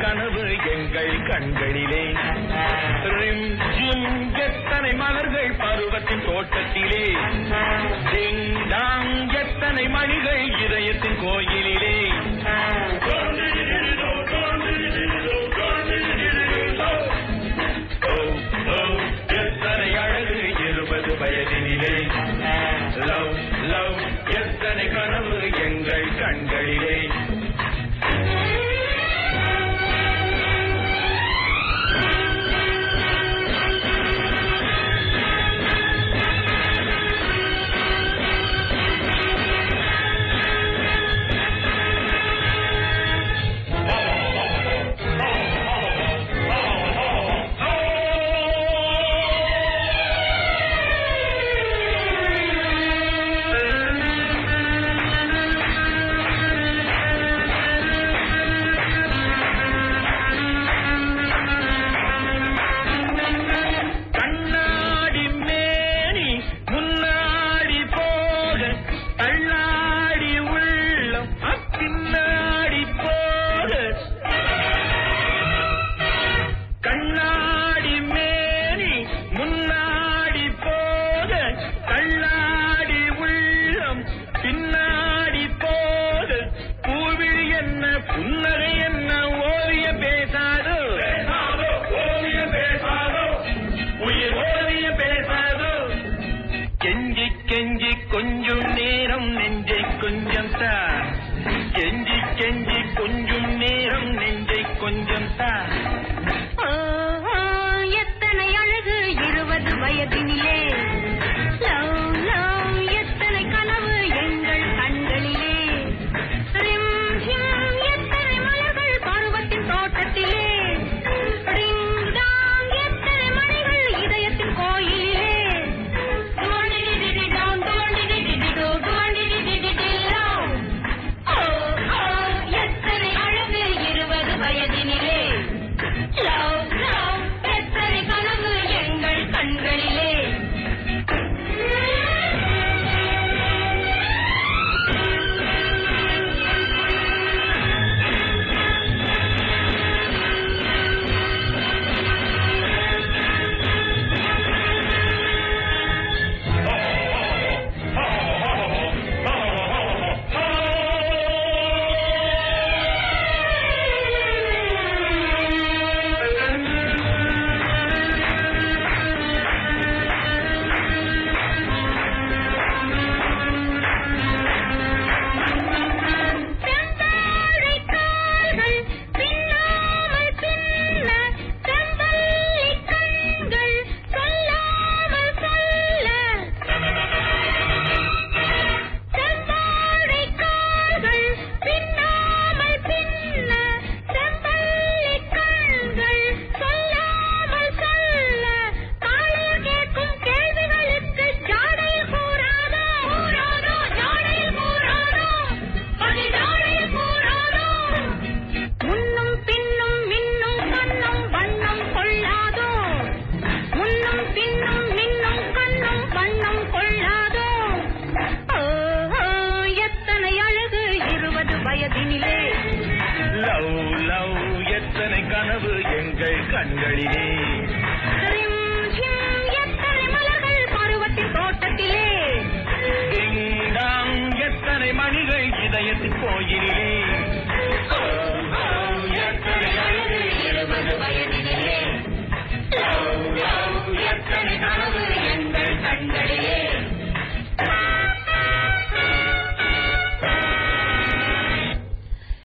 கனவு எங்கள் கண்களிலே ரிம் ஜிம் எத்தனை மலர்கள் பருவத்தின் தோட்டத்திலே டிங் டாங் எத்தனை மணிகள் இதயத்தின் கோயிலிலே ஓ, ஓ, எத்தனை அழகு இருபது வயதினிலே லவ் லவ் எத்தனை கனவு எங்கள் கண்களிலே கண்ணாடி மேனி முன்னாடி போக தள்ளாடி உள்ளம் அப்பின்னாடி போக கண்ணாடி மேனி முன்னாடி போக தள்ளாடி உள்ளம் பின்னாடி போக பூவில் என்ன புன்னகை என்ன ஓவியம் பேசாதோ ஓவியம் பேசாதோ உயிர் ஓவியம் பேசாதோ கெஞ்சி கெஞ்சி கொஞ்சம் நேரம் நெஞ்சை கொஞ்சம் தா கெஞ்சி கெஞ்சி கொஞ்சம் நேரம் நெஞ்சை கொஞ்சம் தா ஓ, ஓ, எத்தனை அழகு இருபது வயதினிலே லவ் லவ் எத்தனை கனவு எங்கள் கண்களிலே ரிம் ஹிம் எத்தனை மலர்கள் பருவத்தின் தோட்டத்திலே டிங் டாங் எத்தனை மணிகள் இதயத்தின் கோயிலிலே டுவண்டிடிடிடிடாம், டுவண்டிடிடிடிடோ, டுவண்டிடிடிடிடிலோ. ஓ, ஓ, எத்தனை அழகு இருபது வயதினிலே லவ் லவ் எத்தனை கனவு எங்கள் கண்களிலே செந்தாழை கால்கள் பின்னாமல் பின்ன செம்பல்லி கண்கள் சொல்லாமல் சொல்ல செந்தாழை கால்கள் பின்னாமல் பின்ன செம்பல்லி கண்கள் சொல்லாமல் சொல்ல காலையில் கேட்கும் கேள்விகளுக்கு ஜாடையில் கூறாதோ கூறாதோ ஜாடையில் கூறாதோ பதில் ஜாடையில் கூறாதோ முன்னும் பின்னும் மின்னும் கண்ணும் வண்ணம் கொள்ளாதோ முன்னும் பின்னும் மின்னும் கண்ணும் வண்ணம் கொள்ளாதோ ஓ, ஓ, எத்தனை அழகு இருபது வயதினிலே லவ் லவ் எத்தனை கனவு எங்கள் கண்களிலே